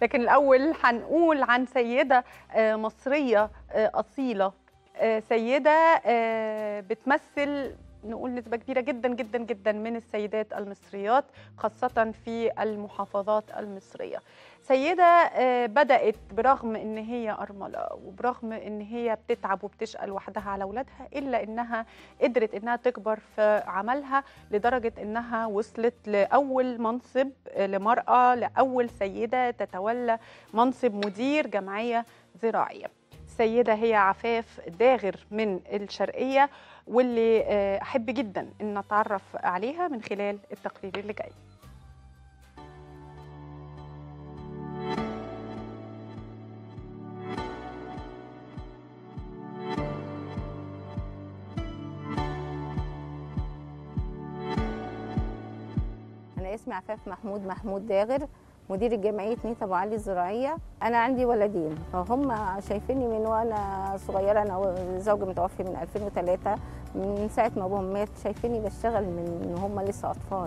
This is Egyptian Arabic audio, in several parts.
لكن الاول هنقول عن سيده آه، مصريه آه، اصيله آه، سيده آه، بتمثل نقول نسبة كبيرة جدا جدا جدا من السيدات المصريات خاصة في المحافظات المصرية سيدة آه، بدأت برغم إن هي أرملة وبرغم إن هي بتتعب وبتشقى لوحدها على أولادها إلا إنها قدرت إنها تكبر في عملها لدرجة إنها وصلت لأول منصب آه، لمرأة لأول سيدة تتولى منصب مدير جمعية زراعية السيدة هي عفاف داغر من الشرقية واللي آه، أحب جدا أن نتعرف عليها من خلال التقرير اللي جاي أنا اسمي عفاف محمود محمود داغر مدير جمعية ميت أبو علي الزراعية أنا عندي ولدين فهم شايفيني من وأنا صغيرة أنا زوجي متوفي من 2003 من ساعة ما أبوهم مات شايفيني بشتغل من هم لسه أطفال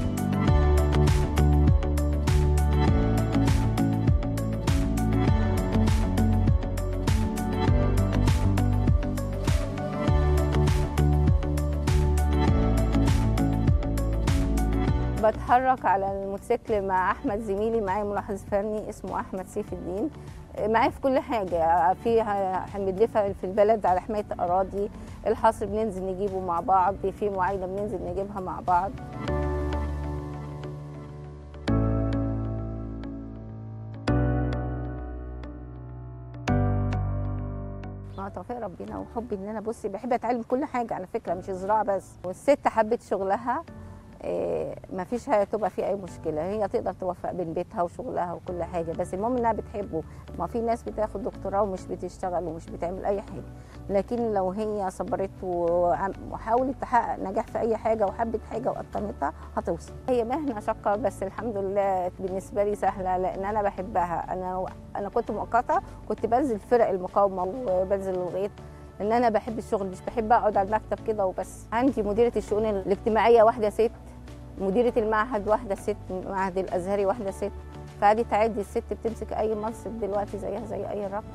بتحرك على الموتوسيكل مع احمد زميلي معايا ملاحظ فني اسمه احمد سيف الدين معايا في كل حاجه في بنلف في البلد على حمايه اراضي الحصر بننزل نجيبه مع بعض في معاينه بننزل نجيبها مع بعض مع توفيق ربنا وحبي ان انا بصي بحب اتعلم كل حاجه على فكره مش الزراعه بس والست حبت شغلها ما فيش هتبقى فيه اي مشكله هي تقدر توفق بين بيتها وشغلها وكل حاجه بس المهم انها بتحبه ما في ناس بتاخد دكتوراه ومش بتشتغل ومش بتعمل اي حاجه لكن لو هي صبرت وعم- وحاولت تحقق نجاح في اي حاجه وحبت حاجه واتقنتها هتوصل هي مهنه شاقه بس الحمد لله بالنسبه لي سهله لان انا بحبها انا انا كنت مؤقته كنت بنزل فرق المقاومه وبنزل الغيط ان انا بحب الشغل مش بحب اقعد على المكتب كده وبس عندي مديره الشؤون الاجتماعيه واحده ست مديرة المعهد واحدة ست المعهد الأزهري واحدة ست فعادي تعدي الست بتمسك أي منصب دلوقتي زيها زي أي راجل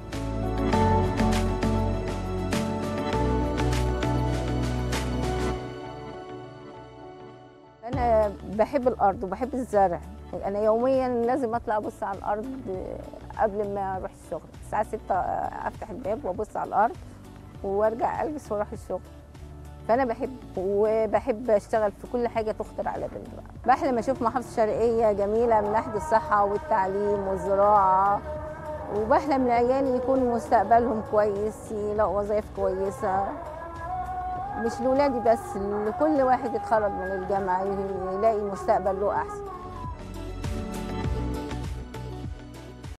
أنا بحب الأرض وبحب الزرع أنا يوميا لازم أطلع أبص على الأرض قبل ما أروح الشغل الساعة 6 أفتح الباب وأبص على الأرض وأرجع ألبس وأروح الشغل فانا بحب وبحب اشتغل في كل حاجه تخطر على بالي بقى بحلم اشوف محافظه شرقيه جميله من ناحيه الصحه والتعليم والزراعه وبحلم لعيالي يكون مستقبلهم كويس يلاقوا وظائف كويسه مش لولادي بس لكل واحد اتخرج من الجامعه يلاقي مستقبل له احسن